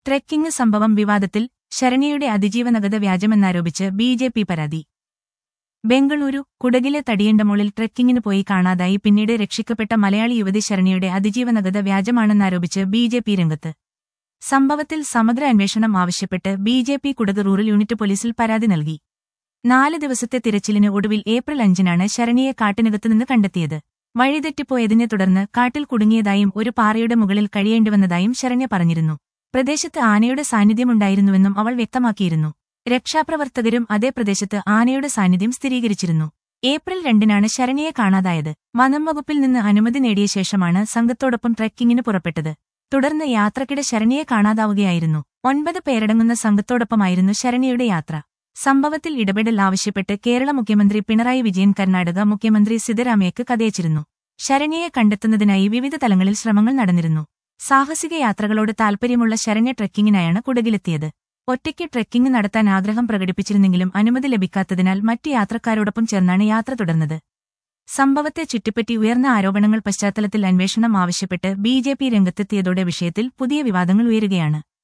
trekking സംഭവം വിവാദത്തിൽ ശരണ്യയുടെ അതിജീവനഗത വ്യാജമെന്നാരോപിച്ച് ബി ജെ പി പരാതി ബംഗളൂരു കുടകിലെ തടിയണ്ടമുള്ളിൽ ട്രെക്കിങ്ങിന് പോയി കാണാതായി പിന്നീട് രക്ഷിക്കപ്പെട്ട മലയാളി യുവതി ശരണ്യയുടെ അതിജീവനഗത വ്യാജമാണെന്നാരോപിച്ച് ബി ജെ പി രംഗത്ത് സംഭവത്തിൽ സമഗ്ര അന്വേഷണം ആവശ്യപ്പെട്ട് B J P Kodagu rural unit പോലീസിൽ പരാതി നൽകി നാല് ദിവസത്തെ തിരച്ചിലിന് ഒടുവിൽ ഏപ്രിൽ അഞ്ചിനാണ് ശരണ്യയെ കാട്ടിനകത്തുനിന്ന് കണ്ടെത്തിയത് വഴിതെറ്റിപ്പോയതിനെ തുടർന്ന് കാട്ടിൽ കുടുങ്ങിയതായും ഒരു പാറയുടെ മുകളിൽ കഴിയേണ്ടിവന്നതായും ശരണ്യ പറഞ്ഞിരുന്നു പ്രദേശത്ത് ആനയുടെ സാന്നിധ്യമുണ്ടായിരുന്നുവെന്നും അവൾ വ്യക്തമാക്കിയിരുന്നു രക്ഷാപ്രവർത്തകരും അതേ പ്രദേശത്ത് ആനയുടെ സാന്നിധ്യം സ്ഥിരീകരിച്ചിരുന്നു ഏപ്രിൽ രണ്ടിനാണ് ശരണ്യയെ കാണാതായത് വനം വകുപ്പിൽ നിന്ന് അനുമതി നേടിയ ശേഷമാണ് സംഘത്തോടൊപ്പം ട്രെക്കിങ്ങിന് പുറപ്പെട്ടത് തുടർന്ന് യാത്രക്കിടെ ശരണ്യയെ കാണാതാവുകയായിരുന്നു ഒൻപത് പേരടങ്ങുന്ന സംഘത്തോടൊപ്പമായിരുന്നു ശരണ്യയുടെ യാത്ര സംഭവത്തിൽ ഇടപെടൽ ആവശ്യപ്പെട്ട് കേരള മുഖ്യമന്ത്രി പിണറായി വിജയൻ കർണാടക മുഖ്യമന്ത്രി സിദ്ധരാമയ്യക്ക് കഥയച്ചിരുന്നു ശരണ്യയെ കണ്ടെത്തുന്നതിനായി വിവിധ തലങ്ങളിൽ ശ്രമങ്ങൾ നടന്നിരുന്നു സാഹസിക യാത്രകളോട് താൽപര്യമുള്ള ശരണ്യ ട്രെക്കിങ്ങിനായാണ് കുടകിലെത്തിയത് ഒറ്റയ്ക്ക് ട്രെക്കിംഗ് നടത്താൻ ആഗ്രഹം പ്രകടിപ്പിച്ചിരുന്നെങ്കിലും അനുമതി ലഭിക്കാത്തതിനാൽ മറ്റ് യാത്രക്കാരോടൊപ്പം ചേർന്നാണ് യാത്ര തുടർന്നത് സംഭവത്തെ ചുറ്റിപ്പറ്റി ഉയർന്ന ആരോപണങ്ങൾ പശ്ചാത്തലത്തിൽ അന്വേഷണം ആവശ്യപ്പെട്ട് ബി ജെ പി രംഗത്തെത്തിയതോടെ വിഷയത്തിൽ പുതിയ വിവാദങ്ങൾ ഉയരുകയാണ്